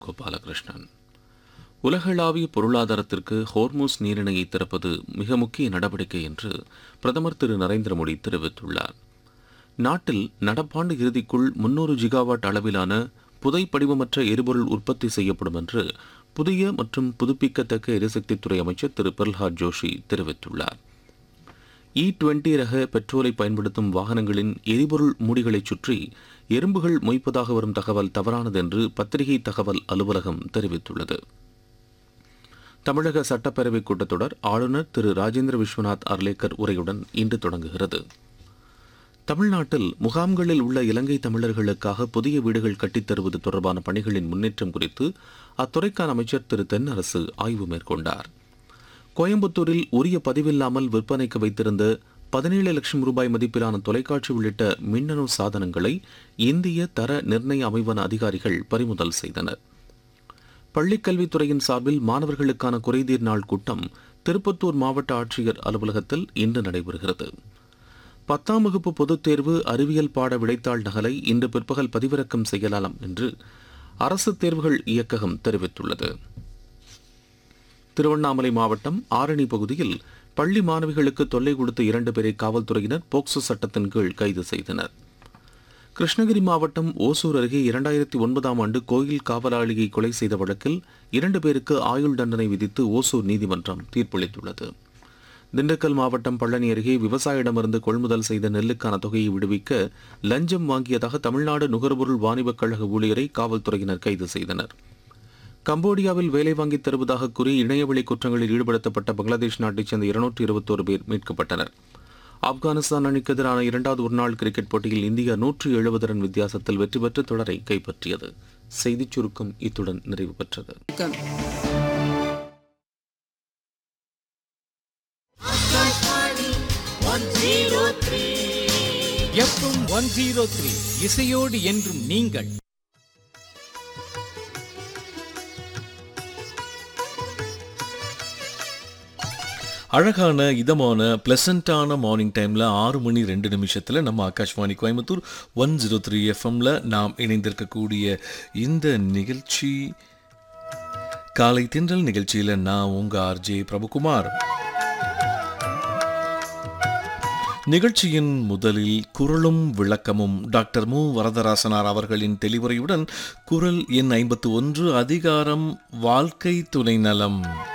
கோபாலகிருஷ்ணன் உலகளாவிய பொருளாதாரத்திற்கு ஹோர்மோஸ் நீரிணையை திறப்பது மிக முக்கிய நடவடிக்கை என்று பிரதமர் திரு நரேந்திர மோடி தெரிவித்துள்ளார் நாட்டில் நடப்பாண்டு இறுதிக்குள் முன்னூறு ஜிகாவாட் அளவிலான புதை படிவமற்ற எரிபொருள் உற்பத்தி செய்யப்படும் என்று புதிய மற்றும் புதுப்பிக்கத்தக்க எரிசக்தித்துறை அமைச்சர் திரு பிரல்ஹாத் ஜோஷி தெரிவித்துள்ளார் இ டுவெண்டி ரக பெட்ரோலை பயன்படுத்தும் வாகனங்களின் எரிபொருள் மூடிகளைச் சுற்றி எறும்புகள் மொய்ப்பதாக வரும் தகவல் தவறானது என்று பத்திரிகை தகவல் அலுவலகம் தெரிவித்துள்ளது தமிழக சட்டப்பேரவைக் கூட்டத்தொடர் ஆளுநர் திரு ராஜேந்திர விஸ்வநாத் அர்லேக்கர் உரையுடன் இன்று தொடங்குகிறது தமிழ்நாட்டில் முகாம்களில் உள்ள இலங்கை தமிழர்களுக்காக புதிய வீடுகள் கட்டித் தருவது தொடர்பான பணிகளின் முன்னேற்றம் குறித்து அத்துறைக்கான அமைச்சர் திரு தென்னரசு ஆய்வு மேற்கொண்டார் கோயம்புத்தூரில் உரிய பதிவில்லாமல் விற்பனைக்கு வைத்திருந்த பதினேழு லட்சம் ரூபாய் மதிப்பிலான தொலைக்காட்சி உள்ளிட்ட மின்னணு சாதனங்களை இந்திய தர நிர்ணய அமைவன அதிகாரிகள் பறிமுதல் செய்தனர் பள்ளிக்கல்வித்துறையின் சார்பில் மாணவர்களுக்கான குறைதீர் நாள் கூட்டம் திருப்பத்தூர் மாவட்ட ஆட்சியர் அலுவலகத்தில் இன்று நடைபெறுகிறது பத்தாம் வகுப்பு பொதுத் தேர்வு அறிவியல் பாட விடைத்தாள் நகலை இன்று பிற்பகல் பதிவிறக்கம் செய்யலாம் என்று அரசு தேர்வுகள் இயக்ககம் தெரிவித்துள்ளது திருவண்ணாமலை மாவட்டம் ஆரணி பகுதியில் பள்ளி மாணவிகளுக்கு தொல்லை கொடுத்த இரண்டு பேரை காவல்துறையினர் போக்சோ சட்டத்தின் கீழ் கைது செய்தனர் கிருஷ்ணகிரி மாவட்டம் ஓசூர் அருகே இரண்டாயிரத்தி ஒன்பதாம் ஆண்டு கோயில் காவலாளியை கொலை செய்த வழக்கில் இரண்டு பேருக்கு ஆயுள் தண்டனை விதித்து ஓசூர் நீதிமன்றம் தீர்ப்பளித்துள்ளது திண்டுக்கல் மாவட்டம் பழனி அருகே விவசாயிடமிருந்து கொள்முதல் செய்த நெல்லுக்கான தொகையை விடுவிக்க லஞ்சம் வாங்கியதாக தமிழ்நாடு நுகர்பொருள் வாணிபக் கழக ஊழியரை காவல்துறையினர் கைது செய்தனர் கம்போடியாவில் வேலை வாங்கித் தருவதாக கூறி இணையவழி குற்றங்களில் ஈடுபடுத்தப்பட்ட பங்களாதேஷ் நாட்டைச் சேர்ந்த இருநூற்றி இருபத்தோரு பேர் மீட்கப்பட்டனர் ஆப்கானிஸ்தான் அணிக்கு எதிரான இரண்டாவது ஒருநாள் கிரிக்கெட் போட்டியில் இந்தியா நூற்று எழுபது ரன் வித்தியாசத்தில் வெற்றி பெற்று தொடரை கைப்பற்றியது செய்திச் சுருக்கம் இத்துடன் நிறைவு பெற்றது எஃப்எம் ஒன் ஜீரோ த்ரீ இசையோடு என்றும் நீங்கள் அழகான இதமான ப்ளசண்ட்டான மார்னிங் டைமில் ஆறு மணி ரெண்டு நிமிஷத்தில் நம்ம Akashvani Coimbatore one zero three எஃப்எம்ல நாம் இணைந்திருக்கக்கூடிய இந்த நிகழ்ச்சி காலை தின்றல் நிகழ்ச்சியில் நான் உங்கள் ஆர்ஜே பிரபுகுமார் நிகழ்ச்சியின் முதலில் குரலும் விளக்கமும் டாக்டர் மு வரதராசனார் அவர்களின் தெளிவுரையுடன் குரல் எண் ஐம்பத்து ஒன்று அதிகாரம் வாழ்க்கை துணை நலம்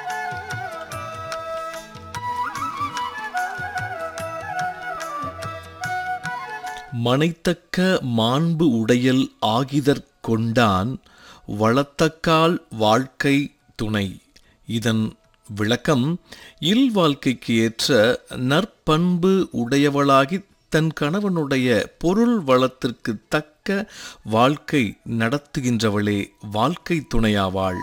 மனைத்தக்க மாண்பு உடையல் ஆகிதற் கொண்டான் வளத்தக்கால் வாழ்க்கை துணை இதன் விளக்கம் இல் வாழ்க்கைக்கு ஏற்ற நற்பண்பு உடையவளாகி தன் கணவனுடைய பொருள் வளத்திற்கு தக்க வாழ்க்கை நடத்துகின்றவளே வாழ்க்கை துணையாவாள்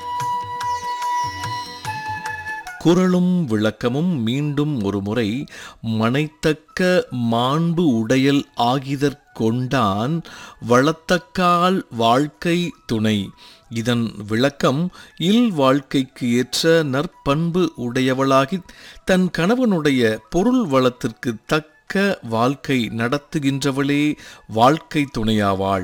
குரலும் விளக்கமும் மீண்டும் ஒருமுறை மனைத்தக்க மாண்பு உடையல் ஆகிதற் கொண்டான் வளத்தக்கால் வாழ்க்கை துணை இதன் விளக்கம் இல் வாழ்க்கைக்கு ஏற்ற நற்பண்பு உடையவளாகி தன் கணவனுடைய பொருள் வளத்திற்கு தக்க வாழ்க்கை நடத்துகின்றவளே வாழ்க்கை துணையாவாள்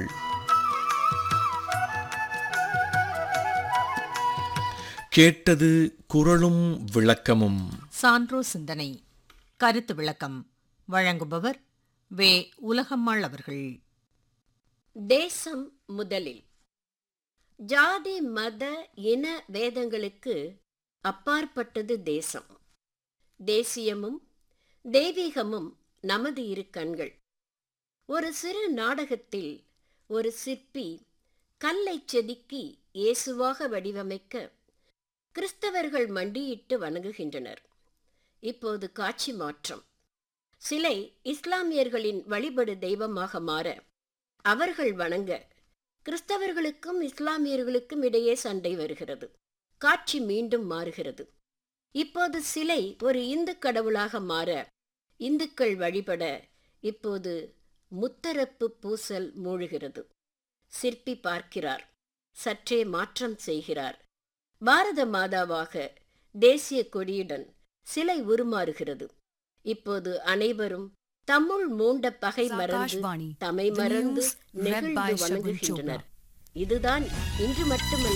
கேட்டது குரலும் விளக்கமும் சான்றோ சிந்தனை கருத்து விளக்கம் வழங்குபவர் வே உலகம்மாள் அவர்கள் தேசம் முதலில் ஜாதி மத இன வேதங்களுக்கு அப்பாற்பட்டது தேசம் தேசியமும் தெய்வீகமும் நமது இரு கண்கள் ஒரு சிறு நாடகத்தில் ஒரு சிற்பி கல்லைச் செதுக்கி இயேசுவாக வடிவமைக்க கிறிஸ்தவர்கள் மண்டியிட்டு வணங்குகின்றனர் இப்போது காட்சி மாற்றம் சிலை இஸ்லாமியர்களின் வழிபடு தெய்வமாக மாற அவர்கள் வணங்க கிறிஸ்தவர்களுக்கும் இஸ்லாமியர்களுக்கும் இடையே சண்டை வருகிறது காட்சி மீண்டும் மாறுகிறது இப்போது சிலை ஒரு இந்து கடவுளாக மாற இந்துக்கள் வழிபட இப்போது முத்தரப்பு பூசல் மூழ்கிறது சிற்பி பார்க்கிறார் சற்றே மாற்றம் செய்கிறார் பாரத மாதாவாக தேசிய கொடியுடன் சிலை உருமாறுகிறது இப்போது அனைவரும் தம்முள் மூண்ட பகை மறந்து Sakashvani. தமை The மறந்து news read நெகிழ்ந்து by Shagun வணங்குகின்றனர் இதுதான் இன்று மட்டுமல்ல